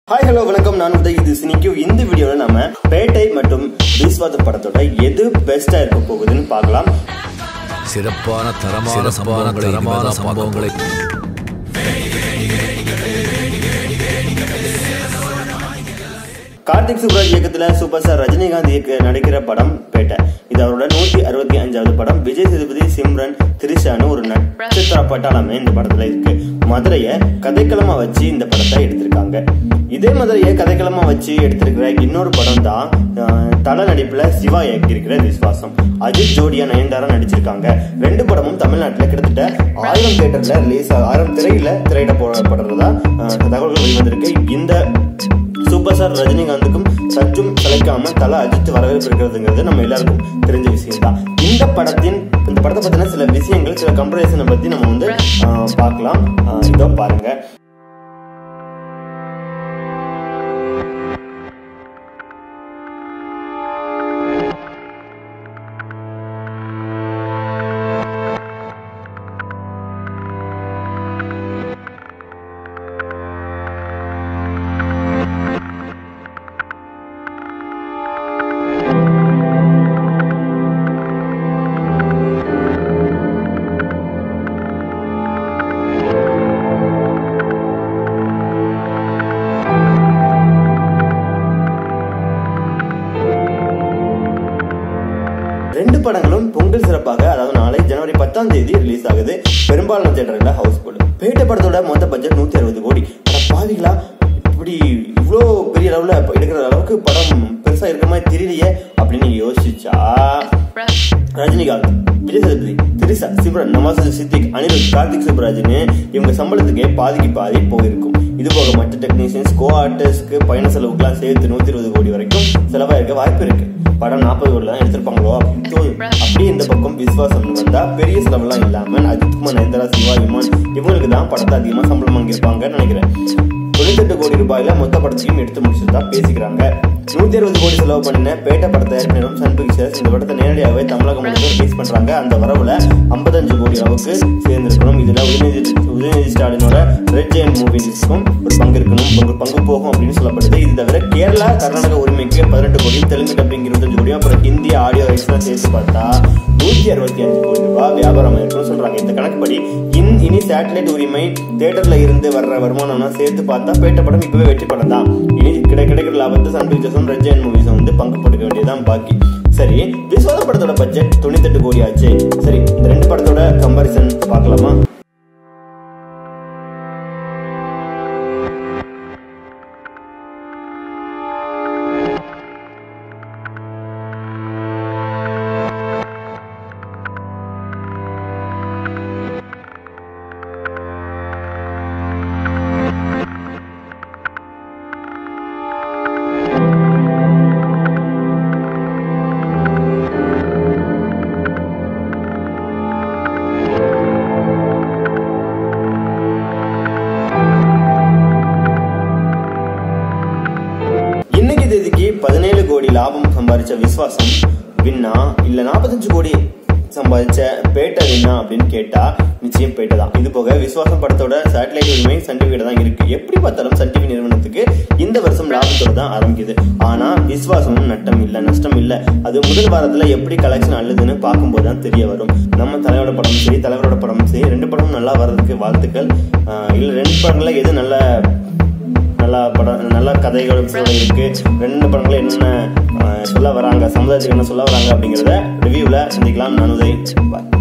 hi hello வணக்கம் நான் உதய் இது சினிக்கு இந்த வீடியோல நம்ம பேட்டை மற்றும் விஸ்வாத படத்தோட எது பெஸ்டா இருக்க போகுதுன்னு பார்க்கலாம் சிறப்பான தரமான சம்பவங்களை தரமான சம்பவங்களை கார்த்திக் சுப்ராஜ் இயக்கத்துல சூப்பர் ஸ்டார் ரஜினிகாந்த் இயக்க நடிக்கிற படம் பேட்டை இது அவரோட நூத்தி அறுபத்தி அஞ்சாவது படம் விஜய் சேதுபதி சிம்ரன் திரிஷான்னு ஒரு நட்சத்திர பட்டாளமே இந்த படத்துல இருக்கு மதுரைய கதைக்களமா வச்சு இந்த படத்தை எடுத்திருக்காங்க இதே மதுரைய கதைக்களமா வச்சு எடுத்திருக்கிற இன்னொரு படம் தான் அஹ், தல நடிப்புல சிவா இயக்கியிருக்கிற விஸ்வாசம் அஜித் ஜோடியா நயன்தாரா நடிச்சிருக்காங்க ரெண்டு படமும் தமிழ்நாட்டுல கிட்டத்தட்ட ஆயிரம் தியேட்டர்ல ரிலீஸ் ஆயிரம் திரையில திரையிட போடப்படுறதா அஹ், தகவல்கள் வெளிவந்திருக்கு இந்த சூப்பர் ஸ்டார் ரஜினிகாந்துக்கும் சற்றும் சளைக்காம தல அஜித் வரவேற்பு இருக்கிறதுங்கிறது நம்ம எல்லாருக்கும் தெரிஞ்ச விஷயம் தான் இந்த படத்தின் இந்த படத்தை பத்தின சில விஷயங்கள் சில கம்பரிசனை பத்தி நம்ம வந்து ஆஹ், பார்க்கலாம் ஆஹ், இதோ பாருங்க ரெண்டு படங்களும் பொங்கல் சிறப்பாக அதாவது நாளை ஜனவரி பத்தாம் தேதி ரிலீஸ் ஆகுது பெரும்பாலான தியேட்டர்ல ஹவுஸ்ஃபுல் பேட்ட படத்தோட மொத்த பட்ஜெட் நூத்தி அறுபது கோடி ஆனா பாவிகளா இப்படி இவ்வளோ பெரிய அளவுல எடுக்கிற அளவுக்கு படம் பெருசா இருக்கிற மாதிரி தெரியலையே அப்படின்னு யோசிச்சா ரஜினிகாந்த் விஜய் சேதுபதி திரிசா சிம்ரன் நவாஸ் சித்திக் அனிருத் கார்த்திக் சுப்ராஜ்னு இவங்க சம்பளத்துக்கே பாதிக்கு பாதி போயிருக்கும் இது போக மற்ற டெக்னீஷியன்ஸ் கோ ஆர்டிஸ்ட்க்கு பயண செலவுக்குலாம் சேர்த்து நூத்தி இருபது கோடி வரைக்கும் செலவாயிருக்க வாய்ப்பு இருக்கு படம் நாற்பது கோடி தான் எடுத்திருப்பாங்களோ அப்படின்னு தோணுது அப்படியே இந்த பக்கம் விஸ்வாசம் வந்தா பெரிய செலவெல்லாம் இல்லாம அஜித்குமார் நயன்தாரா சிவா இமான் இவங்களுக்கு தான் படத்தை அதிகமா சம்பளம் வாங்கியிருப்பாங்கன்னு நினைக்கிறேன் தொண்ணூத்தெட்டு கோடி ரூபாயில மொத்த படத்தையும் எடுத்து முடிச்சதா பேசிக்கிறாங்க நூத்தி அறுபது கோடி செலவு பண்ணின பேட்ட படத்தை தயார் பண்ணிடும் சன் பிக்சர்ஸ் இந்த படத்தை நேரடியாகவே தமிழகம் முழுவதும் ரிலீஸ் பண்றாங்க அந்த வரவுல 55 கோடி அளவுக்கு சேர்ந்திருக்கணும் இதுல உதயநிதி உதயநிதி ஸ்டாலினோட ரெட் ஜெயின் மூவிஸ்க்கும் ஒரு பங்கு இருக்கணும் ஒரு பங்கு போகும் அப்படின்னு சொல்லப்படுது இது தவிர கேரளா கர்நாடக உரிமைக்கு பதினெட்டு கோடி தெலுங்கு டப்பிங் இருபத்தஞ்சு கோடியும் அப்புறம் ஹிந்தி ஆடியோ ரைட்ஸ்லாம் சேர்த்து பார்த்தா நூத்தி அறுபத்தி அஞ்சு கோடி ரூபாய் வியாபாரம் இருக்குன்னு சொல்றாங்க இந்த கணக்குப்படி இன் இனி சேட்டலைட் உரிமை தியேட்டர்ல இருந்து வர்ற வருமானம்னா சேர்த்து பார்த்தா பேட்ட படம் இப்பவே வெற்றி படம் தான் இனி கிடை கிடைக்கிற லாபத்தை சன் பிக்சர்ஸும் ரெட் ஜெயின் மூவிஸும் வந்து பங்கு போட்டுக்க வேண்டியதுதான் பாக்கி சரி விஸ்வாத படத்தோட பட்ஜெட் தொண்ணூத்தெட்டு கோடி ஆச்சு சரி இந்த ரெண்டு படத்தோட கம்பாரிசன் பார்க்கலாமா இன்னைக்கு தேதிக்கு பதினேழு கோடி லாபம் சம்பாதிச்ச விஸ்வாசம் வின்னா இல்ல நாற்பத்தஞ்சு கோடி சம்பாதிச்ச பேட்டை வின்னா அப்படின்னு கேட்டா நிச்சயம் பேட்டை தான் இது போக விஸ்வாசம் படத்தோட சேட்டலைட் உரிமை சன் டிவியில தான் இருக்கு எப்படி பார்த்தாலும் சன் டிவி நிறுவனத்துக்கு இந்த வருஷம் லாபத்தோட தான் ஆரம்பிக்குது ஆனா விஸ்வாசமும் நட்டம் இல்ல நஷ்டம் இல்ல அது முதல் வாரத்துல எப்படி கலெக்ஷன் அள்ளுதுன்னு பார்க்கும்போது தான் தெரிய வரும் நம்ம தலைவரோட படமும் சரி தலைவரோட படமும் சரி ரெண்டு படமும் நல்லா வர்றதுக்கு வாழ்த்துக்கள் ஆஹ் இல்ல ரெண்டு படங்கள்ல எது நல்ல நல்லா படம் நல்ல கதைகளும் கூட இருக்கு ரெண்டு படங்களும் என்னென்ன ஆஹ், சொல்ல வராங்க சமுதாயத்துக்கு என்ன சொல்ல வராங்க அப்படிங்கிறத ரிவ்யூவில் சந்திக்கலாம் நான் உதய் பாய்